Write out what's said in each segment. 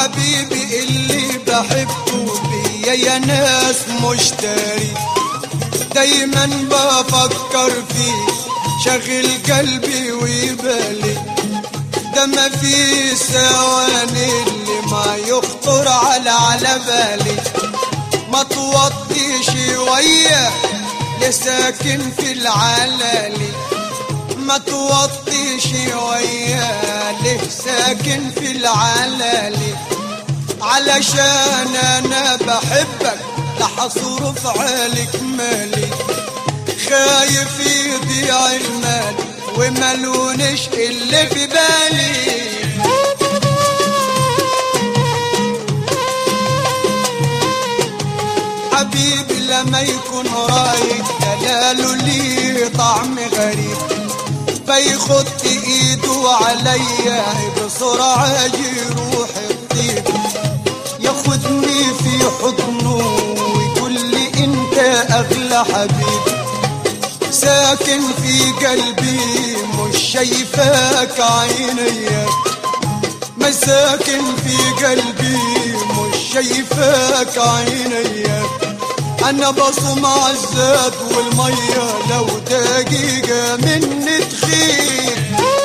حبيبي اللي بحبه بيا يا ناس مشتري دايما بفكر فيه شغل قلبي وبالي ده ما في ثواني اللي ما يخطر على على بالي ما توطي شوية لساكن في العلالي ما توطي شوية له ساكن في العلالي علشان انا بحبك لحصرف عليك مالي خايف يضيع المال وملونش اللي في بالي حبيبي لما يكون رايق دلاله ليه طعم غريب فيخط ايده عليا بسرعة يروح الطيب ياخدني في حضنه ويقول لي انت اغلى حبيب ساكن في قلبي مش شايفاك عينيا مساكن في قلبي مش شايفاك عينيا انا بصمع الزاد والمية لو دقيقة مني تخيب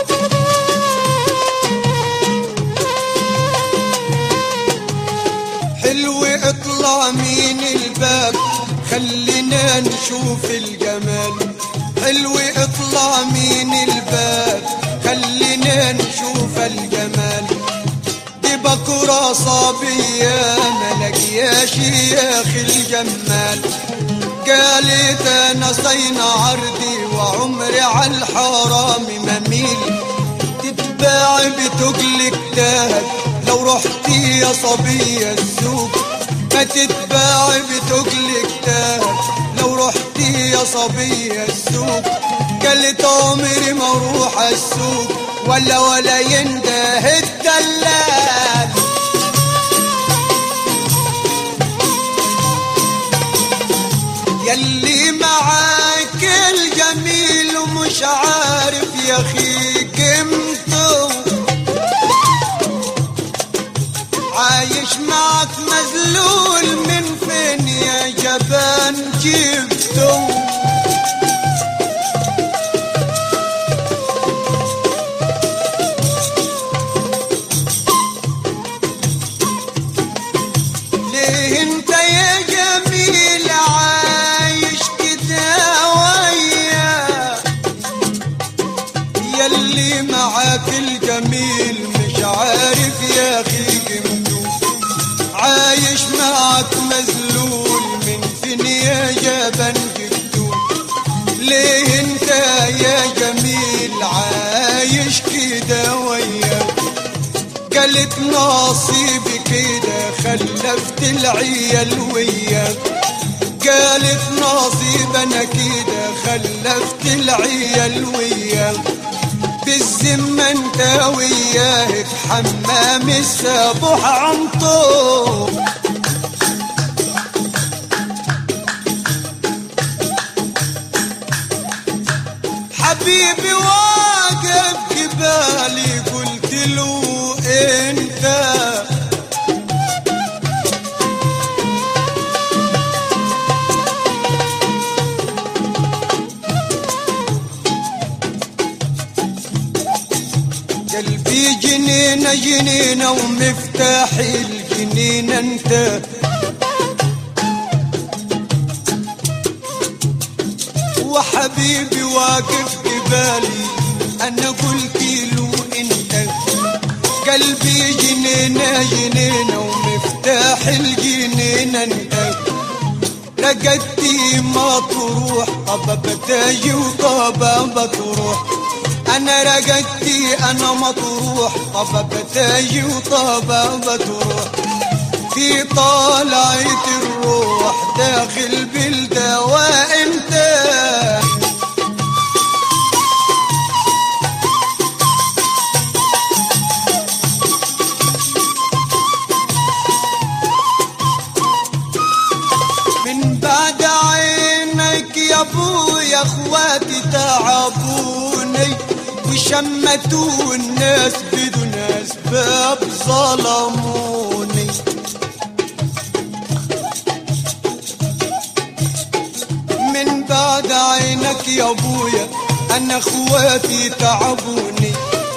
حلو اطلع من الباب خلينا نشوف الجمال حلو اطلع من الباب خلينا نشوف الجمال دي بكرة صبية ملقياش يا اخي الجمال قالت انا صين عرضي وعمري على الحرام مميل تتباع بتجلك دهب لو رحتي يا صبية السوق ما تتباع بتجلك دهب لو رحتي يا صبية السوق قالت عمري ما اروح السوق ولا ولا ينده الدلال يلي معاك الجميل ومش عارف يا اخي قيمته عايش معك مذلول من فين يا جبان جبته ليه انت يا جميل عايش كده ويا يلي معاك الجميل مش عارف يا اخي قيمته عايش معاك مذلول من فين يا جبن جبته ليه انت يا جميل عايش كده وياك قالت نصيبي كده خلفت العيال وياك قالت نصيب انا كده خلفت العيال وياك بالذمة انت وياك حمام السبح عنطوق حبيبي واقف جبالي قلت له انت قلبي جنينة جنينة ومفتاح الجنينة انت وحبيبي واقف قبالي انا قلت له انت قلبي جنينة جنينة ومفتاح الجنينة انت رقدتي ما تروح طب بتاجي وطب بتروح انا رقدتي انا مطروح طب بتاجي وطب بتروح في طالعة الروح داخل بالدواء انت من بعد عينك يا ابويا اخواتي تعبوني وشمتوا الناس بدون اسباب ظلموني بعد عينك يا ابويا انا اخواتي تعبوني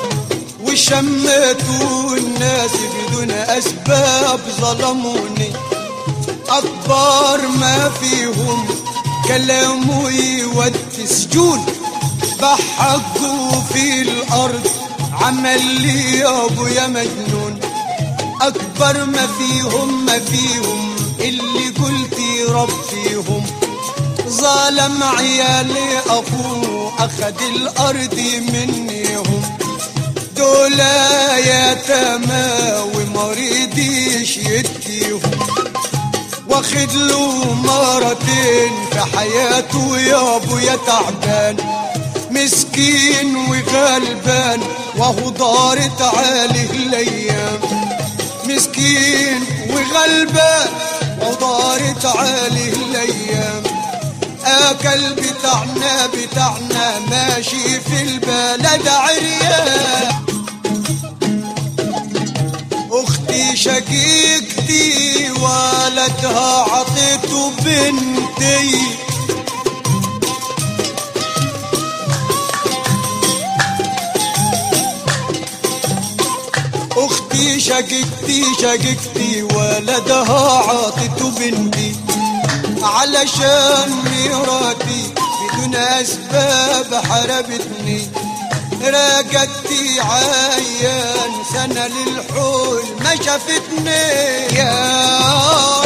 وشمتوا الناس بدون اسباب ظلموني اكبر ما فيهم كلامه يودي سجون بحقوا في الارض عمل لي يا ابويا مجنون اكبر ما فيهم ما فيهم اللي قلتي ربيهم ظالم عيالي اخوه اخد الارض منيهم دول يتامى ومريضيش يديهم واخد له مرتين في حياته يا ابويا تعبان مسكين وغلبان وهو دارت عليه الايام مسكين وغلبان وهو دارت عليه الايام اكل بتاعنا بتاعنا ماشي في البلد عريان اختي شقيقتي ولدها عطيته بنتي اختي شقيقتي شقيقتي ولدها عطيته بنتي علشان ميراتي بدون اسباب حربتني راقدتي عيان سنة للحول ما شافتني يا